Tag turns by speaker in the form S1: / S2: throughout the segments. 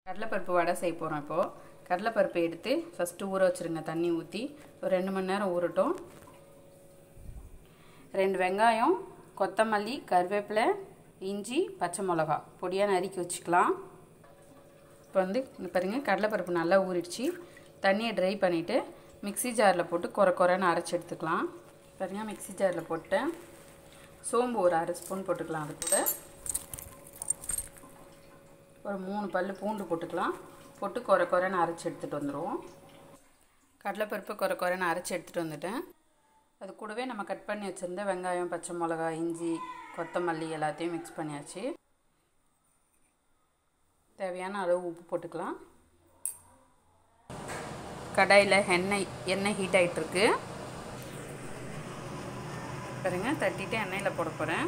S1: கடலைப்பருப்பு வடை செய்ய போகிறோம் இப்போது கடலைப்பருப்பை எடுத்து ஃபஸ்ட்டு ஊற வச்சுருங்க தண்ணி ஊற்றி ஒரு ரெண்டு மணி நேரம் ஊறட்டும் ரெண்டு வெங்காயம் கொத்தமல்லி கருவேப்பிலை இஞ்சி பச்சை மிளகா பொடியாக நறுக்கி வச்சுக்கலாம் இப்போ வந்து இங்க பாருங்கள் கடலைப்பருப்பு நல்லா ஊறிடுச்சு தண்ணியை ட்ரை பண்ணிவிட்டு மிக்ஸி ஜாரில் போட்டு குறை குறைன்னு அரைச்சி எடுத்துக்கலாம் பாருங்கள் மிக்ஸி ஜாரில் போட்டேன் சோம்பு ஒரு அரை ஸ்பூன் போட்டுக்கலாம் அது கூட ஒரு மூணு பல் பூண்டு போட்டுக்கலாம் போட்டு குறை குறைன்னு அரைச்சி எடுத்துகிட்டு வந்துடுவோம் கடலைப்பருப்பு குறை குறைன்னு அரைச்சி எடுத்துகிட்டு வந்துட்டேன் அது கூடவே நம்ம கட் பண்ணி வச்சுருந்த வெங்காயம் பச்சை மிளகா இஞ்சி கொத்தமல்லி எல்லாத்தையும் மிக்ஸ் பண்ணியாச்சு தேவையான அளவு உப்பு போட்டுக்கலாம் கடாயில் எண்ணெய் எண்ணெய் ஹீட் ஆகிட்டுருக்கு பாருங்க தட்டிட்டு எண்ணெயில் போட போகிறேன்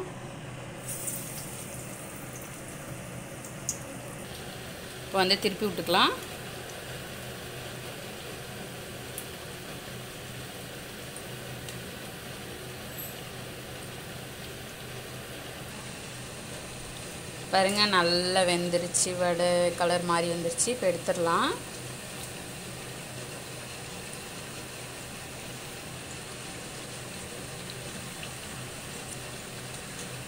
S1: இப்போ வந்து திருப்பி விட்டுக்கலாம் பாருங்க நல்லா வெந்துருச்சு வடை கலர் மாதிரி வந்துருச்சு இப்போ எடுத்துடலாம்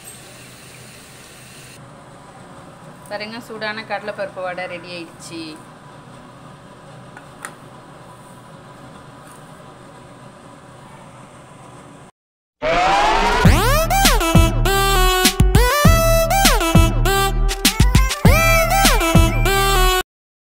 S1: பாருங்க சூடான கடலைப்பருப்பு வடை ரெடி ஆயிடுச்சு